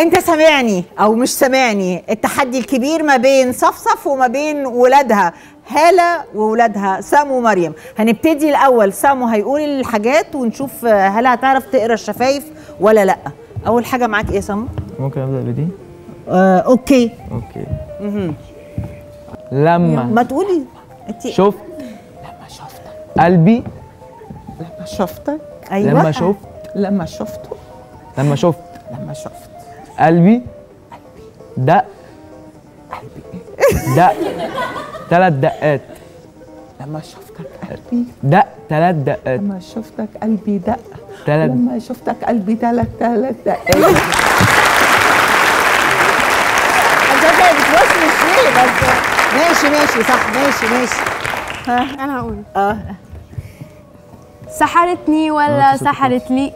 انت سامعني او مش سامعني التحدي الكبير ما بين صفصف وما بين ولادها هالة وولادها سامو ومريم هنبتدي الاول سامو هيقول الحاجات ونشوف آه، هل هتعرف تقرا الشفايف ولا لا اول حاجه معاك ايه يا سامو ممكن ابدا بدي آه، اوكي اوكي لما ما تقولي انت شفت لما شفتك قلبي لما شفتك ايوه لما شفت لما شفته لما شفت لما شفت قلبي دق دق ثلاث دقات لما شفتك قلبي دق ثلاث دقات لما شفتك قلبي دق تلات. لما شفتك قلبي تلات تلات دقايق انت بتوصل شيء بس ماشي ماشي صح ماشي ماشي انا هقول اه سحرتني ولا سحرت لي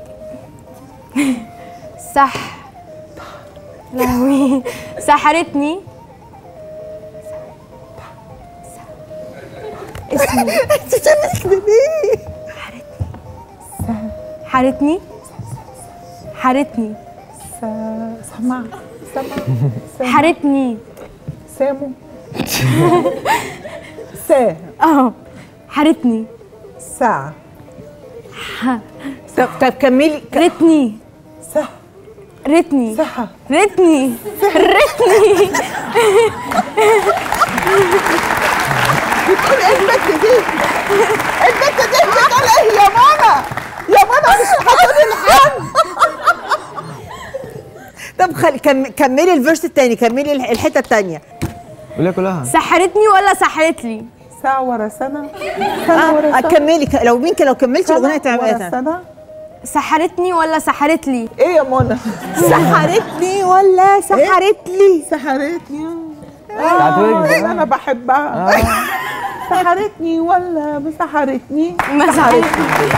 سح لهوي سحرتني اسمي انت بتعملي كده ليه؟ حارتني حارتني س- سمع سمع حارتني سامو سا اه حارتني ساعة طب طب كملي ك- رتني سه رتني سحة رتني رتني بتقول ايه البت دي؟ البت دي بتقول ايه يا ماما؟ يا ماما مش هتقولي الحمد طب خل... كم... كملي الفيرس الثاني كملي الح- الحته الثانيه قولها كلها سحرتني ولا سحرت لي ساعة ورا سنة سنة ورا آه سنة كملي ك... لو ممكن لو كملتي الاغنيه سنة ورا تعملي سنة سحرتني ولا سحرت لي ايه يا منى؟ سحرتني ولا سحرت لي سحرتني تعتبرك آه، انا بحبها سحرتني ولا سحرتني ما سحرتني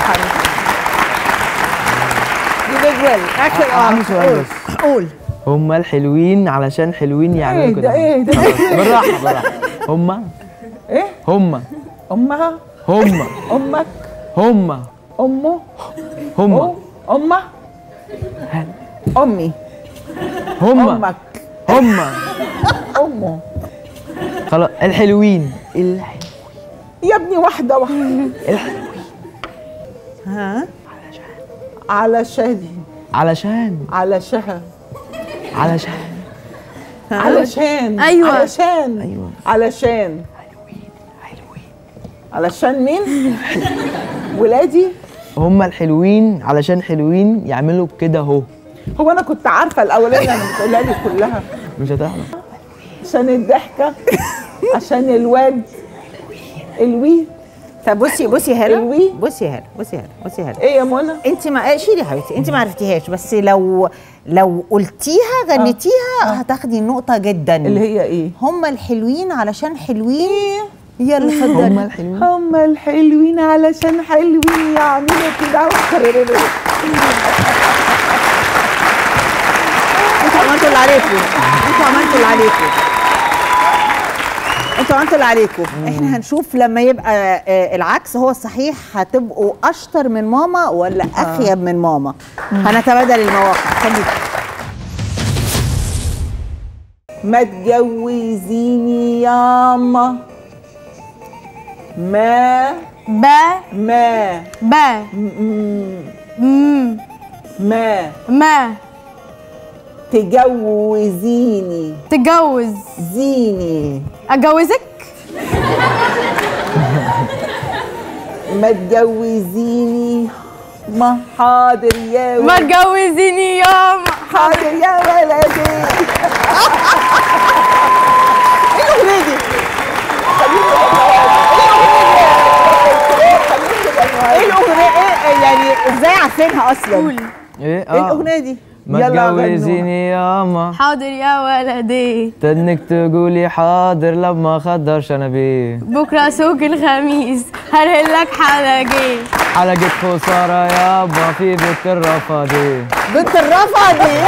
You did well. اخر عندي سؤال قول. بس. قول هما الحلوين علشان حلوين ايه يعملوا ده كده ايه ده بالراحه بالراحه هما ايه هما امها هما امك هما امه هما أم- امه امي هما امك هما امه خلاص الحلوين الح- يا ابني واحده واحده ها علشان علشان علشان علشان علشان أيوة. علشان أيوة. علشان علشان مين ولادي هما الحلوين علشان حلوين يعملوا كده اهو هو انا كنت عارفه الاولانيه اللي بتقولها لي كلها مش هتعرف عشان الضحكه عشان الواد الوي طب بصي بصي يا هاله الوي. بصي يا هاله بصي يا هاله بصي يا هاله ايه يا منى انت ما شيلي يا حبيبتي انت ما عرفتيهاش بس لو لو قلتيها غنيتيها هتاخدي النقطه جدا اللي هي ايه هم الحلوين علشان حلوين يلا اتفضلي هما الحلوين هم الحلوين علشان حلوين يعملوا كده انتوا عملتوا اللي عليكم انتوا عملتوا اللي عليكم انتوا عملتوا اللي عليكم احنا هنشوف لما يبقى آه، العكس هو الصحيح هتبقوا اشطر من ماما ولا اخيب من ماما هنتبادل المواقع خليكم ما تجوزيني ياما ما با ما با مم. ما ما تجوزيني تتجوز زيني اتجوزك ما تجوزيني ما حاضر يا ما ولد تجوزيني ياما حاضر يا ولدي ايه الاغنيه دي؟ ايه الاغنيه ايه يعني ازاي عارفينها اصلا قول ايه ايه الاغنيه دي ما يلا غنوا. تجوزيني ياما حاضر يا ولدي تنك تقولي حاضر لما خدر شنبي بكره سوق الخميس هرهلك حلقي حلقة خسارة يابا في بيت الرفادي بنت الرفعه دي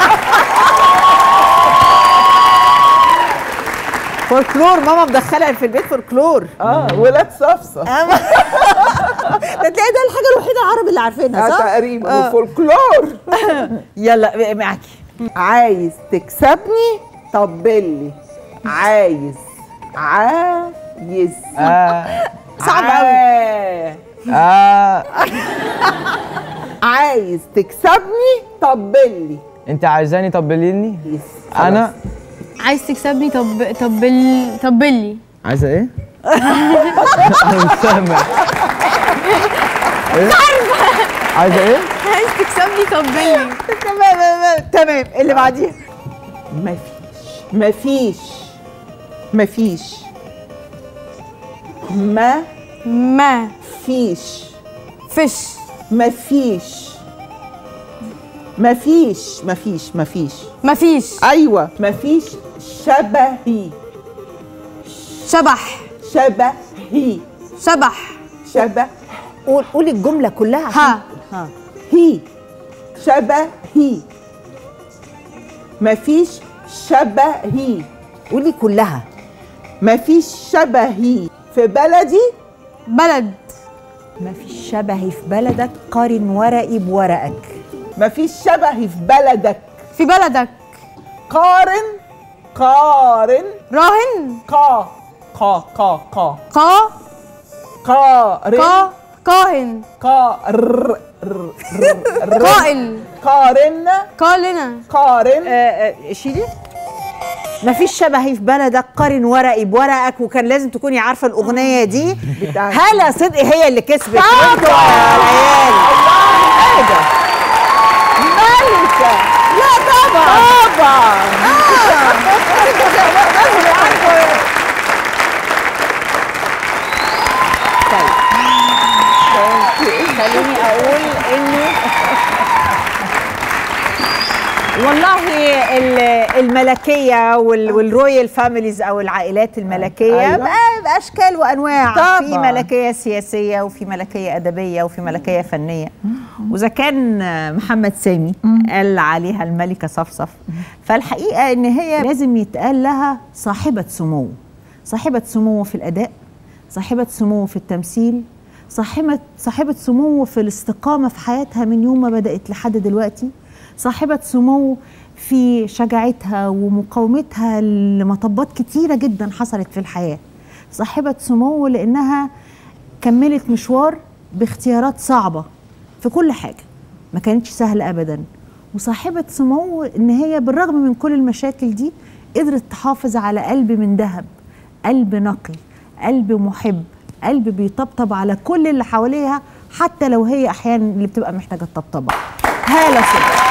فولكلور ماما مدخلها في البيت فولكلور اه ولاد صفصف ده تلاقي ده الحاجه الوحيده العربي اللي عارفينها آه صح؟ تقريبا آه. وفولكلور يلا معاكي عايز تكسبني طبلي عايز عايز آه صعب قوي آه عايز تكسبني طبلي انت عايزاني طبليني يس انا عايز تكسبني طب طبل طبلي عايزه ايه انا مش سامع ايه عايزه ايه عايز تكسبني طبلي تمام تمام تمام اللي بعديها مفيش مفيش مفيش ما ما فيش فيش مفيش مفيش مفيش مفيش مفيش ايوه مفيش شبهي شبح شبهي شبح شبه قول قول الجمله كلها عشان- ها ها هي شبهي مفيش شبهي قولي كلها مفيش شبهي في بلدي بلد ما فيش شبهي في بلدك قارن ورقي بورقك مفيش شبهي في بلدك في بلدك قارن قارن راهن قا قا قا قا قا قارن قا كاهن قار قائل قارن قالنا قارن آه، آه، شيلي ما فيش شبهي في بلدك قارن ورقي بورقك وكان لازم تكوني عارفه الاغنيه دي بتاعت- هلا صدقي هي اللي كسبت وانتوا يا عيال ايه ده ملكة لا طبعا طبعا خليني اقول انه والله ال- الملكيه وال- والرويال فاميليز او العائلات الملكيه أيوة. بقى باشكال وانواع طبعاً. في ملكيه سياسيه وفي ملكيه ادبيه وفي ملكيه فنيه واذا كان محمد سامي قال عليها الملكه صفصف فالحقيقه ان هي لازم يتقال لها صاحبه سمو صاحبه سمو في الاداء صاحبه سمو في التمثيل صاحبة صاحبة سمو في الاستقامة في حياتها من يوم ما بدأت لحد دلوقتي صاحبة سمو في شجاعتها ومقاومتها لمطبات كتيرة جدا حصلت في الحياة صاحبة سمو لأنها كملت مشوار باختيارات صعبة في كل حاجة ما كانتش سهلة أبدا وصاحبة سمو إن هي بالرغم من كل المشاكل دي قدرت تحافظ على قلب من ذهب قلب نقي قلب محب قلب بيطبطب على كل اللي حواليها حتى لو هي احيانا اللي بتبقى محتاجه الطبطبه هاله صدق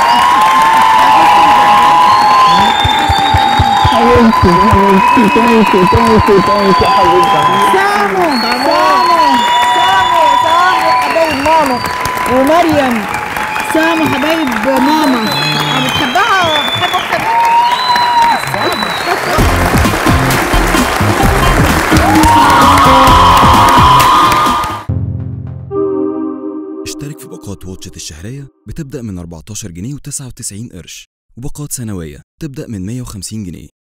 سامو سامو سامو سامو حبايب ماما ومريم سامو حبايب ماما بتحبها بتحب اختك اشترك في باقات واتشت الشهرية بتبدأ من 14 جنيه و99 قرش وباقات سنوية تبدأ من 150 جنيه